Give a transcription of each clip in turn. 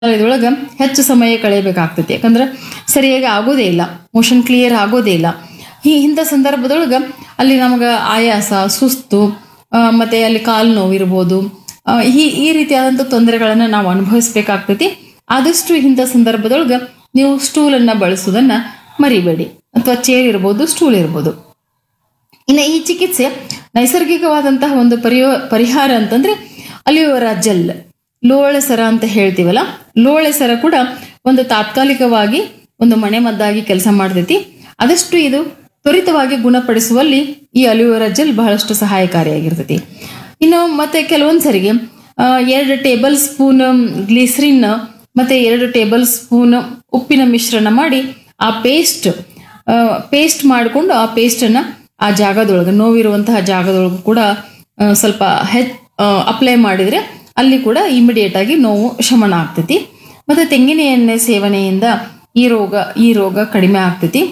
ಇದ್ರೊಳಗೆ ಹೆಚ್ಚು ಸಮಯ ಕಳೆಯಬೇಕಾಗ್ತೈತಿ ಯಾಕಂದ್ರೆ ಸರಿಯಾಗಿ ಆಗೋದೇ ಇಲ್ಲ ಮೋಷನ್ ಕ್ಲಿಯರ್ ಆಗೋದೇ ಇಲ್ಲ ಈ ಇಂಥ ಸಂದರ್ಭದೊಳಗೆ ಅಲ್ಲಿ ನಮಗೆ ಆಯಾಸ ಸುಸ್ತು ಆ, ಮತ್ತೆ ಅಲ್ಲಿ ಕಾಲು ನೋವು ಇರ್ಬೋದು ಆ, ಈ ಈ ರೀತಿಯಾದಂಥ ತೊಂದರೆಗಳನ್ನು ನಾವು ಅನುಭವಿಸ್ಬೇಕಾಗ್ತೈತಿ ಆದಷ್ಟು ಇಂಥ ಸಂದರ್ಭದೊಳಗೆ ನೀವು ಸ್ಟೂಲನ್ನು ಬಳಸೋದನ್ನ ಮರಿಬೇಡಿ ಅಥವಾ ಚೇರ್ ಇರ್ಬೋದು ಸ್ಟೂಲ್ ಇರ್ಬೋದು ಇನ್ನು ಈ ಚಿಕಿತ್ಸೆ ನೈಸರ್ಗಿಕವಾದಂತಹ ಒಂದು ಪರಿಯೋ ಪರಿಹಾರ ಅಂತಂದ್ರೆ ಅಲಿಯೋರ ಜೆಲ್ ಲೋಳೆ ಸರ ಅಂತ ಹೇಳ್ತೀವಲ್ಲ ಲೋಳೆ ಸರ ಕೂಡ ಒಂದು ತಾತ್ಕಾಲಿಕವಾಗಿ ಒಂದು ಮನೆಮದ್ದಾಗಿ ಕೆಲಸ ಮಾಡ್ತೈತಿ ಆದಷ್ಟು ಇದು ತ್ವರಿತವಾಗಿ ಗುಣಪಡಿಸುವಲ್ಲಿ ಈ ಅಲಿಯೋರ ಜೆಲ್ ಬಹಳಷ್ಟು ಸಹಾಯಕಾರಿಯಾಗಿರ್ತೈತಿ ಇನ್ನು ಮತ್ತೆ ಕೆಲವೊಂದು ಸರಿಗೆ ಆ, ಎರಡು ಟೇಬಲ್ ಸ್ಪೂನ್ ಗ್ಲಿಸರಿನ್ ಮತ್ತೆ ಎರಡು ಟೇಬಲ್ ಸ್ಪೂನ್ ಉಪ್ಪಿನ ಮಿಶ್ರಣ ಮಾಡಿ ಆ ಪೇಸ್ಟ್ ಪೇಸ್ಟ್ ಮಾಡಿಕೊಂಡು ಆ ಪೇಸ್ಟನ್ನು ಆ ಜಾಗದೊಳಗೆ ನೋವಿರುವಂತಹ ಜಾಗದೊಳಗೆ ಕೂಡ ಆ, ಸ್ವಲ್ಪ ಹೆಚ್ ಅಪ್ಲೈ ಮಾಡಿದರೆ ಅಲ್ಲಿ ಕೂಡ ಇಮಿಡಿಯೇಟ್ ಆಗಿ ನೋವು ಶಮನ ಆಗ್ತೈತಿ ಮತ್ತು ತೆಂಗಿನ ಎಣ್ಣೆ ಸೇವನೆಯಿಂದ ಈ ರೋಗ ಈ ರೋಗ ಕಡಿಮೆ ಆಗ್ತೈತಿ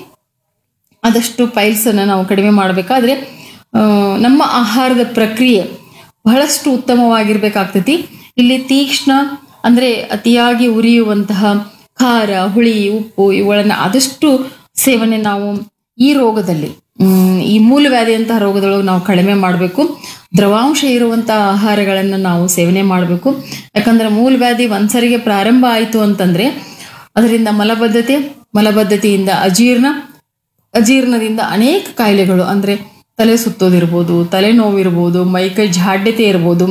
ಆದಷ್ಟು ಪೈಲ್ಸನ್ನು ನಾವು ಕಡಿಮೆ ಮಾಡಬೇಕಾದ್ರೆ ನಮ್ಮ ಆಹಾರದ ಪ್ರಕ್ರಿಯೆ ಬಹಳಷ್ಟು ಉತ್ತಮವಾಗಿರ್ಬೇಕಾಗ್ತೈತಿ ಇಲ್ಲಿ ತೀಕ್ಷ್ಣ ಅಂದರೆ ಅತಿಯಾಗಿ ಉರಿಯುವಂತಹ ಖಾರ ಹುಳಿ ಉಪ್ಪು ಇವುಗಳನ್ನು ಆದಷ್ಟು ಸೇವನೆ ನಾವು ಈ ರೋಗದಲ್ಲಿ ಮ್, ಈ ಮೂಲವ್ಯಾಧಿಯಂತಹ ರೋಗದೊಳಗೆ ನಾವು ಕಡಿಮೆ ಮಾಡಬೇಕು ದ್ರವಾಂಶ ಇರುವಂತಹ ಆಹಾರಗಳನ್ನು ನಾವು ಸೇವನೆ ಮಾಡಬೇಕು ಯಾಕಂದ್ರೆ ಮೂಲವ್ಯಾಧಿ ಒಂದ್ಸರಿಗೆ ಪ್ರಾರಂಭ ಆಯಿತು ಅಂತಂದ್ರೆ ಅದರಿಂದ ಮಲಬದ್ಧತೆ ಮಲಬದ್ಧತೆಯಿಂದ ಅಜೀರ್ಣ ಅಜೀರ್ಣದಿಂದ ಅನೇಕ ಕಾಯಿಲೆಗಳು ಅಂದರೆ ತಲೆ ಸುತ್ತೋದಿರ್ಬೋದು ತಲೆನೋವಿರ್ಬೋದು ಮೈಕೈ ಜಾಡ್ಯತೆ ಇರ್ಬೋದು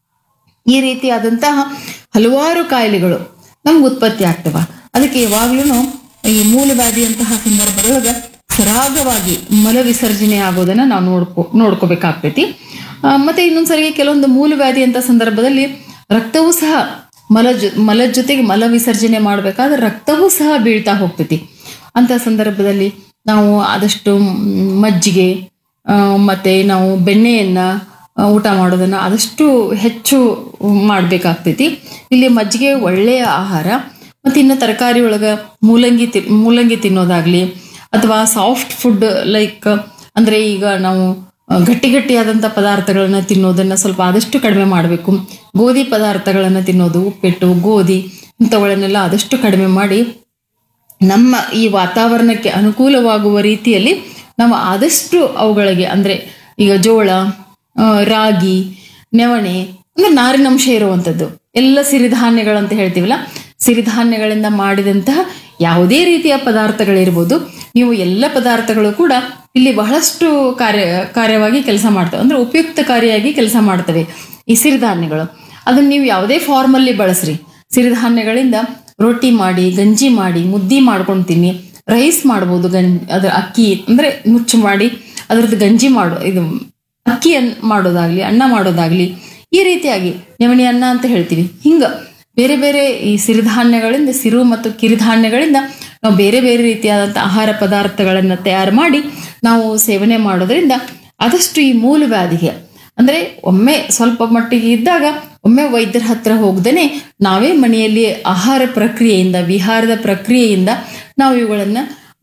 ಈ ರೀತಿಯಾದಂತಹ ಹಲವಾರು ಕಾಯಿಲೆಗಳು ನಮ್ಗೆ ಉತ್ಪತ್ತಿ ಆಗ್ತವ ಅದಕ್ಕೆ ಯಾವಾಗ್ಲೂ ಈ ಮೂಲವ್ಯಾಧಿಯಂತಹ ಸಂದರ್ಭದೊಳಗೆ ಸರಾಗವಾಗಿ ಮಲ ವಿಸರ್ಜನೆ ಆಗೋದನ್ನ ನಾವು ನೋಡ್ಕೊ ನೋಡ್ಕೋಬೇಕಾಗ್ತೈತಿ ಆ, ಮತ್ತೆ ಇನ್ನೊಂದ್ಸರಿಗೆ ಕೆಲವೊಂದು ಮೂಲವ್ಯಾಧಿ ಅಂತ ಸಂದರ್ಭದಲ್ಲಿ ರಕ್ತವೂ ಸಹ ಮಲ ಜೊ ಮಲದ ಜೊತೆಗೆ ಮಲ ವಿಸರ್ಜನೆ ಮಾಡಬೇಕಾದ್ರೆ ರಕ್ತವೂ ಸಹ ಬೀಳ್ತಾ ಹೋಗ್ತೈತಿ ಅಂತ ಸಂದರ್ಭದಲ್ಲಿ ನಾವು ಆದಷ್ಟು ಮ್, ಮಜ್ಜಿಗೆ ಆ, ಮತ್ತೆ ನಾವು ಬೆಣ್ಣೆಯನ್ನ ಆ, ಊಟ ಮಾಡೋದನ್ನ ಆದಷ್ಟು ಹೆಚ್ಚು ಮಾಡಬೇಕಾಗ್ತೈತಿ ಇಲ್ಲಿ ಮಜ್ಜಿಗೆ ಒಳ್ಳೆಯ ಆಹಾರ ಮತ್ತು ಇನ್ನು ತರಕಾರಿ ಒಳಗೆ ಮೂಲಂಗಿ ತಿ ಮೂಲಂಗಿ ತಿನ್ನೋದಾಗ್ಲಿ ಅಥವಾ ಸಾಫ್ಟ್ ಫುಡ್ ಲೈಕ್ ಅಂದರೆ ಈಗ ನಾವು ಆ, ಗಟ್ಟಿ ಗಟ್ಟಿಯಾದಂಥ ಪದಾರ್ಥಗಳನ್ನ ತಿನ್ನೋದನ್ನ ಸ್ವಲ್ಪ ಆದಷ್ಟು ಕಡಿಮೆ ಮಾಡಬೇಕು ಗೋಧಿ ಪದಾರ್ಥಗಳನ್ನು ತಿನ್ನೋದು ಉಪ್ಪಿಟ್ಟು ಗೋಧಿ ಇಂಥವುಗಳನ್ನೆಲ್ಲ ಆದಷ್ಟು ಕಡಿಮೆ ಮಾಡಿ ನಮ್ಮ ಈ ವಾತಾವರಣಕ್ಕೆ ಅನುಕೂಲವಾಗುವ ರೀತಿಯಲ್ಲಿ ನಾವು ಆದಷ್ಟು ಅವುಗಳಿಗೆ ಅಂದರೆ ಈಗ ಜೋಳ ಆ, ರಾಗಿ ನೆವಣೆ ಅಂದ್ರೆ ನಾರಿನಂಶ ಇರುವಂಥದ್ದು ಎಲ್ಲ ಸಿರಿಧಾನ್ಯಗಳಂತ ಹೇಳ್ತೀವಲ್ಲ ಸಿರಿಧಾನ್ಯಗಳಿಂದ ಮಾಡಿದಂತಹ ಯಾವುದೇ ರೀತಿಯ ಪದಾರ್ಥಗಳಿರ್ಬೋದು ನೀವು ಎಲ್ಲ ಪದಾರ್ಥಗಳು ಕೂಡ ಇಲ್ಲಿ ಬಹಳಷ್ಟು ಕಾರ್ಯ ಕಾರ್ಯವಾಗಿ ಕೆಲಸ ಮಾಡ್ತವೆ ಅಂದ್ರೆ ಉಪಯುಕ್ತಕಾರಿಯಾಗಿ ಕೆಲಸ ಮಾಡ್ತವೆ ಈ ಸಿರಿಧಾನ್ಯಗಳು ಅದನ್ನ ನೀವು ಯಾವುದೇ ಫಾರ್ಮಲ್ಲಿ ಬಳಸ್ರಿ ಸಿರಿಧಾನ್ಯಗಳಿಂದ ರೊಟ್ಟಿ ಮಾಡಿ ಗಂಜಿ ಮಾಡಿ ಮುದ್ದಿ ಮಾಡ್ಕೊಂಡು ತಿನ್ನಿ ರೈಸ್ ಮಾಡ್ಬೋದು ಗಂ ಅದ್ರ ಅಕ್ಕಿ ಅಂದ್ರೆ ನುಚ್ಚು ಮಾಡಿ ಅದ್ರದ್ದು ಗಂಜಿ ಮಾಡೋ ಇದು ಅಕ್ಕಿ ಅನ್ ಮಾಡೋದಾಗ್ಲಿ ಅನ್ನ ಮಾಡೋದಾಗ್ಲಿ ಈ ರೀತಿಯಾಗಿ ನೆವಣಿ ಅನ್ನ ಅಂತ ಹೇಳ್ತೀವಿ ಹಿಂಗ ಬೇರೆ ಬೇರೆ ಈ ಸಿರಿಧಾನ್ಯಗಳಿಂದ ಸಿರು ಮತ್ತು ಕಿರಿಧಾನ್ಯಗಳಿಂದ ನಾವು ಬೇರೆ ಬೇರೆ ರೀತಿಯಾದಂಥ ಆಹಾರ ಪದಾರ್ಥಗಳನ್ನು ತಯಾರು ಮಾಡಿ ನಾವು ಸೇವನೆ ಮಾಡೋದ್ರಿಂದ ಆದಷ್ಟು ಈ ಮೂಲವ್ಯಾಧಿಗೆ ಅಂದ್ರೆ ಒಮ್ಮೆ ಸ್ವಲ್ಪ ಮಟ್ಟಿಗೆ ಇದ್ದಾಗ ಒಮ್ಮೆ ವೈದ್ಯರ ಹತ್ರ ಹೋಗ್ದೇನೆ ನಾವೇ ಮನೆಯಲ್ಲಿ ಆಹಾರ ಪ್ರಕ್ರಿಯೆಯಿಂದ ವಿಹಾರದ ಪ್ರಕ್ರಿಯೆಯಿಂದ ನಾವು ಇವುಗಳನ್ನು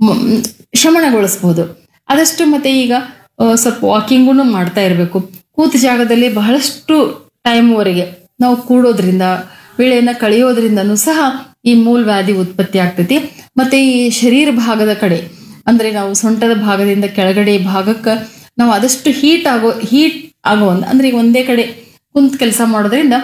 ಶಮನಗೊಳಿಸ್ಬೋದು ಆದಷ್ಟು ಮತ್ತೆ ಈಗ ಆ, ಸ್ವಲ್ಪ ವಾಕಿಂಗೂ ಮಾಡ್ತಾ ಇರಬೇಕು ಕೂತ ಜಾಗದಲ್ಲಿ ಬಹಳಷ್ಟು ಟೈಮ್ವರೆಗೆ ನಾವು ಕೂಡೋದ್ರಿಂದ ವೇಳೆಯನ್ನು ಕಳೆಯೋದ್ರಿಂದನೂ ಸಹ ಈ ಮೂಲವ್ಯಾಧಿ ಉತ್ಪತ್ತಿ ಆಗ್ತೈತಿ ಮತ್ತೆ ಈ ಶರೀರ ಭಾಗದ ಕಡೆ ಅಂದ್ರೆ ನಾವು ಸೊಂಟದ ಭಾಗದಿಂದ ಕೆಳಗಡೆ ಭಾಗಕ್ಕೆ ನಾವು ಆದಷ್ಟು ಹೀಟ್ ಆಗೋ ಹೀಟ್ ಆಗೋ ಒಂದು ಅಂದ್ರೆ ಈಗ ಒಂದೇ ಕಡೆ ಕುಂತ್ ಕೆಲಸ ಮಾಡೋದ್ರಿಂದ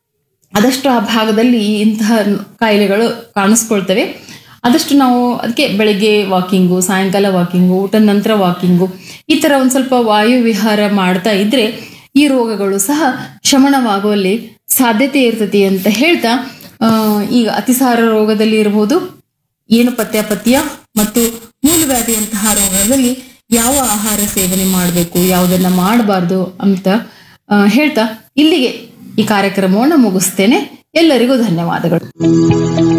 ಆದಷ್ಟು ಆ ಭಾಗದಲ್ಲಿ ಇಂತಹ ಕಾಯಿಲೆಗಳು ಕಾಣಿಸ್ಕೊಳ್ತವೆ ಆದಷ್ಟು ನಾವು ಅದಕ್ಕೆ ಬೆಳಗ್ಗೆ ವಾಕಿಂಗು ಸಾಯಂಕಾಲ ವಾಕಿಂಗು ಊಟದ ನಂತರ ವಾಕಿಂಗು ಈ ಥರ ಒಂದು ಸ್ವಲ್ಪ ವಾಯು ವಿಹಾರ ಮಾಡ್ತಾ ಇದ್ರೆ ಈ ರೋಗಗಳು ಸಹ ಶಮನವಾಗುವಲ್ಲಿ ಸಾಧ್ಯತೆ ಇರ್ತತಿ ಅಂತ ಹೇಳ್ತಾ ಆ, ಈಗ ಅತಿಸಾರ ರೋಗದಲ್ಲಿ ಇರ್ಬೋದು ಏನು ಪತ್ಯಾಪತ್ಯ ಮತ್ತು ಮೂಲವ್ಯಾಧಿಯಂತಹ ರೋಗದಲ್ಲಿ ಯಾವ ಆಹಾರ ಸೇವನೆ ಮಾಡಬೇಕು ಯಾವುದನ್ನ ಮಾಡಬಾರ್ದು ಅಂತ ಆ, ಹೇಳ್ತಾ ಇಲ್ಲಿಗೆ ಈ ಕಾರ್ಯಕ್ರಮವನ್ನು ಮುಗಿಸ್ತೇನೆ ಎಲ್ಲರಿಗೂ ಧನ್ಯವಾದಗಳು